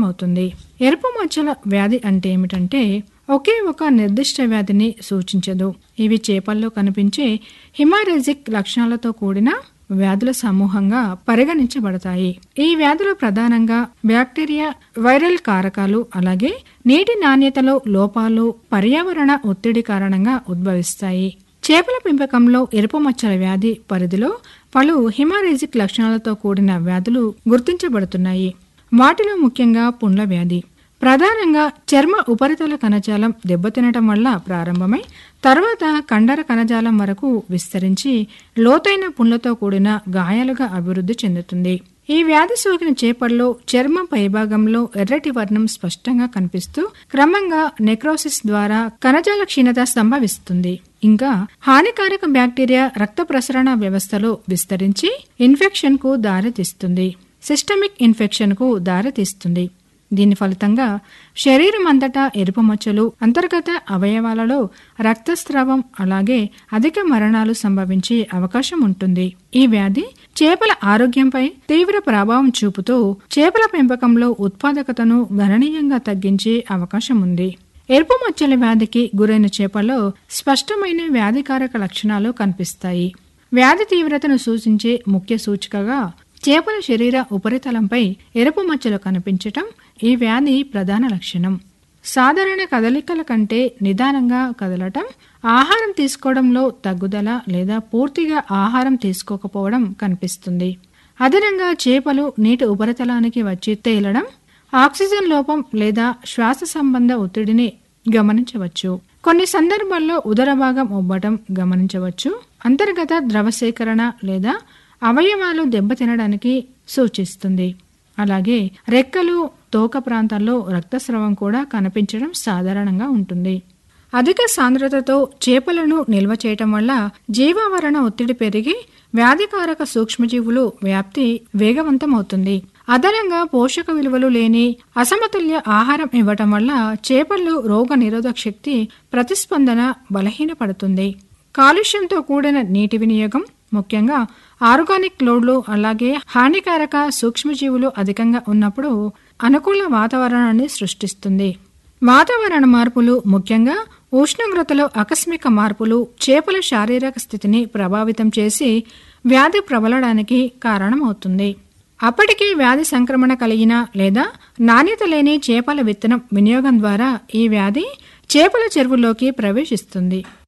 ప్రారంభమవుతుంది ఎరుపు మచ్చల వ్యాధి అంటే ఏమిటంటే ఒకే ఒక నిర్దిష్ట వ్యాధిని సూచించదు ఇవి చేపల్లో కనిపించే హిమారెజిక్ లక్షణాలతో కూడిన వ్యాధుల సమూహంగా పరిగణించబడతాయి ఈ వ్యాధులు ప్రధానంగా బ్యాక్టీరియా వైరల్ కారకాలు అలాగే నీటి నాణ్యతలో లోపాలు పర్యావరణ ఒత్తిడి కారణంగా ఉద్భవిస్తాయి చేపల పెంపకంలో ఎరుపు మచ్చల వ్యాధి పరిధిలో పలు హిమారేజిక్ లక్షణాలతో కూడిన వ్యాధులు గుర్తించబడుతున్నాయి వాటిలో ముఖ్యంగా పుండ్ల వ్యాధి ప్రధానంగా చర్మ ఉపరితల కణజాలం దెబ్బతినటం వల్ల ప్రారంభమై తర్వాత కండర కణజాలం వరకు విస్తరించి లోతైన పుండ్లతో కూడిన గాయాలుగా అభివృద్ధి చెందుతుంది ఈ వ్యాధి సోకిన చేపల్లో చర్మం పైభాగంలో ఎర్రటి వర్ణం స్పష్టంగా కనిపిస్తూ క్రమంగా నెక్రోసిస్ ద్వారా కణజాల క్షీణత సంభవిస్తుంది ఇంకా హానికారక బ్యాక్టీరియా రక్త ప్రసరణ వ్యవస్థలో విస్తరించి ఇన్ఫెక్షన్ కు దారితీస్తుంది సిస్టమిక్ ఇన్ఫెక్షన్ కు దారితీస్తుంది దీని ఫలితంగా శరీరం అంతటా ఎరుపు మచ్చలు అంతర్గత అవయవాలలో రక్తస్రావం అలాగే అధిక మరణాలు సంభవించే అవకాశం ఉంటుంది ఈ వ్యాధి చేపల ఆరోగ్యంపై తీవ్ర ప్రభావం చూపుతూ చేపల పెంపకంలో ఉత్పాదకతను గణనీయంగా తగ్గించే అవకాశం ఉంది ఎరుపు మచ్చల వ్యాధికి గురైన చేపల్లో స్పష్టమైన వ్యాధికారక లక్షణాలు కనిపిస్తాయి వ్యాధి తీవ్రతను సూచించే ముఖ్య సూచికగా చేపల శరీర ఉపరితలంపై ఎరుపు మచ్చలు కనిపించటం ఈ వ్యాధి ప్రధాన లక్షణం సాధారణ కదలికల కంటే నిదానంగా కదలటం ఆహారం తీసుకోవడంలో తగ్గుదల లేదా పూర్తిగా ఆహారం తీసుకోకపోవడం కనిపిస్తుంది అదనంగా చేపలు నీటి ఉపరితలానికి వచ్చి తేలడం ఆక్సిజన్ లోపం లేదా శ్వాస సంబంధ ఒత్తిడిని గమనించవచ్చు కొన్ని సందర్భాల్లో ఉదర భాగం ఉబ్బటం గమనించవచ్చు అంతర్గత ద్రవ సేకరణ లేదా అవయవాలు దెబ్బతినడానికి సూచిస్తుంది అలాగే రెక్కలు తోక ప్రాంతాల్లో రక్తస్రావం కూడా కనిపించడం సాధారణంగా ఉంటుంది అధిక సాంద్రతతో చేపలను నిల్వ చేయటం వల్ల జీవావరణ ఒత్తిడి పెరిగి వ్యాధికారక సూక్ష్మజీవులు వ్యాప్తి వేగవంతమవుతుంది అదనంగా పోషక విలువలు లేని అసమతుల్య ఆహారం ఇవ్వటం వల్ల చేపల్లో రోగ నిరోధక శక్తి ప్రతిస్పందన బలహీనపడుతుంది కాలుష్యంతో కూడిన నీటి వినియోగం ముఖ్యంగా ఆర్గానిక్ లోడ్లు అలాగే హానికారక సూక్ష్మజీవులు అధికంగా ఉన్నప్పుడు అనుకూల వాతావరణాన్ని సృష్టిస్తుంది వాతావరణ మార్పులు ముఖ్యంగా ఉష్ణోగ్రతలో ఆకస్మిక మార్పులు చేపల శారీరక స్థితిని ప్రభావితం చేసి వ్యాధి ప్రబలడానికి కారణమవుతుంది అప్పటికే వ్యాధి సంక్రమణ కలిగిన లేదా నాణ్యత లేని చేపల విత్తనం వినియోగం ద్వారా ఈ వ్యాధి చేపల చెరువులోకి ప్రవేశిస్తుంది